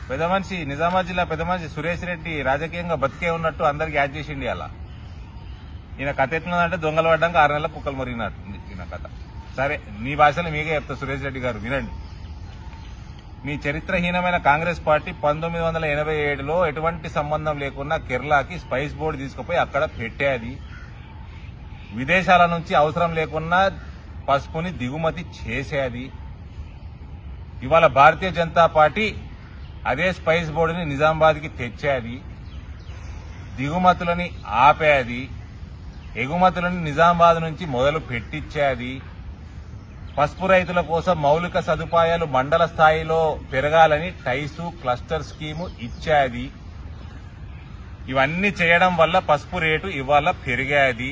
పెద్ద మనిషి నిజామాబాద్ జిల్లా పెద్ద మనిషి సురేష్ రెడ్డి రాజకీయంగా బతికే ఉన్నట్టు అందరికి యాడ్ చేసిండి అలా ఈయన కథ ఎట్లుందంటే దొంగలు పడ్డాక ఆరు నెలల కుక్కలు మురిగినట్టుంది ఈయన కథ సరే మీ భాషలో మీకే చెప్తా సురేష్ రెడ్డి గారు వినండి మీ చరిత్రహీనమైన కాంగ్రెస్ పార్టీ పంతొమ్మిది వందల ఎనభై ఏడులో ఎటువంటి సంబంధం లేకుండా కేరళకి స్పైస్ బోర్డు తీసుకుపోయి అక్కడ పెట్టేది విదేశాల నుంచి అవసరం లేకున్నా పసుపుని దిగుమతి చేసేది ఇవాళ భారతీయ జనతా పార్టీ అదే స్పైస్ బోర్డుని నిజామాబాద్కి తెచ్చేది దిగుమతులని ఆపేది ఎగుమతులను నిజామాబాద్ నుంచి మొదలు పెట్టించేది పసుపు రైతుల కోసం మౌలిక సదుపాయాలు మండల స్థాయిలో పెరగాలని టైసు క్లస్టర్ స్కీము ఇచ్చేది ఇవన్నీ చేయడం వల్ల పసుపు రేటు ఇవాళ పెరిగాది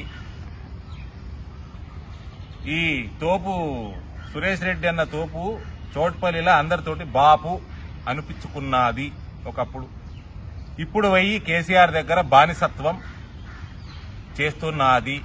ఈ తోపు సురేష్ రెడ్డి అన్న తోపు చోట్పల్లిలో అందరితోటి బాపు అనిపించుకున్నది ఒకప్పుడు ఇప్పుడు పోయి కేసీఆర్ దగ్గర బానిసత్వం చేస్తున్నది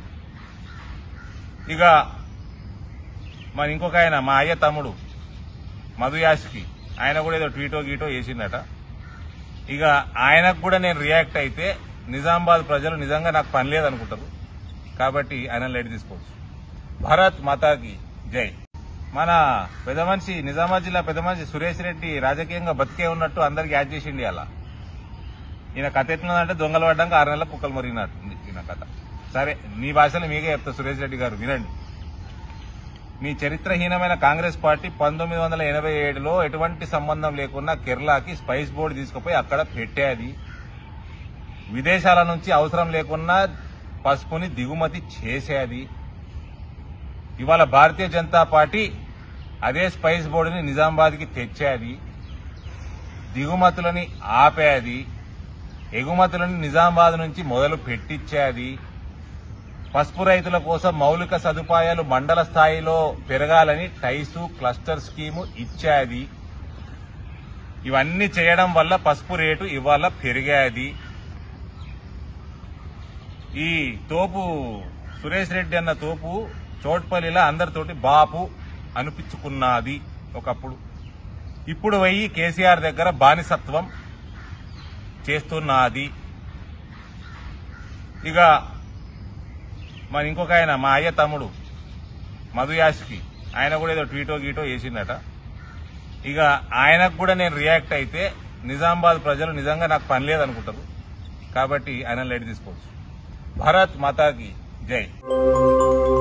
ఇక మన ఇంకొక ఆయన మా అయ్య తమ్ముడు మధుయాష్కి ఆయన కూడా ఏదో ట్వీటో గీటో వేసిందట ఇక ఆయనకు కూడా నేను రియాక్ట్ అయితే నిజామాబాద్ ప్రజలు నిజంగా నాకు పని లేదనుకుంటారు కాబట్టి ఆయన లైట్ తీసుకోవచ్చు భారత్ మాతాకి జై మన పెద్ద మనిషి నిజామాబాద్ జిల్లా పెద్ద మనిషి సురేష్ రెడ్డి రాజకీయంగా బతికే ఉన్నట్టు అందరికి యాడ్ చేసిండి అలా ఈయన కథ ఎట్లుందంటే దొంగలు పడ్డాక ఆరు నెలల కుక్కలు మురిగినట్టుంది ఈయన కథ సరే మీ భాషలో మీకే చెప్తా సురేష్ రెడ్డి గారు వినండి మీ చరిత్రహీనమైన కాంగ్రెస్ పార్టీ పంతొమ్మిది వందల ఎనభై ఏడులో ఎటువంటి సంబంధం లేకుండా కేరళకి స్పైస్ బోర్డు తీసుకుపోయి అక్కడ పెట్టేది విదేశాల నుంచి అవసరం లేకున్నా పసుపుని దిగుమతి చేసేది ఇవాళ భారతీయ జనతా పార్టీ అదే స్పైస్ బోర్డుని నిజామాబాద్కి తెచ్చేది దిగుమతులని ఆపేది ఎగుమతులను నిజామాబాద్ నుంచి మొదలు పెట్టించేది పసుపు రైతుల కోసం మౌలిక సదుపాయాలు మండల స్థాయిలో పెరగాలని టైసు క్లస్టర్ స్కీము ఇచ్చేది ఇవన్నీ చేయడం వల్ల పసుపు రేటు ఇవాళ పెరిగాది ఈ తోపు సురేష్ రెడ్డి అన్న తోపు చోట్పల్లిలో అందరితోటి బాపు అనిపించుకున్నది ఒకప్పుడు ఇప్పుడు పోయి కేసీఆర్ దగ్గర బానిసత్వం చేస్తున్నది ఇక మన ఇంకొక ఆయన మా అయ్య తమ్ముడు మధుయాష్కి ఆయన కూడా ఏదో ట్వీటో గీటో వేసిందట ఇక ఆయనకు కూడా నేను రియాక్ట్ అయితే నిజామాబాద్ ప్రజలు నిజంగా నాకు పని లేదనుకుంటారు కాబట్టి ఆయన లైట్ తీసుకోవచ్చు భారత్ మాతాకి జై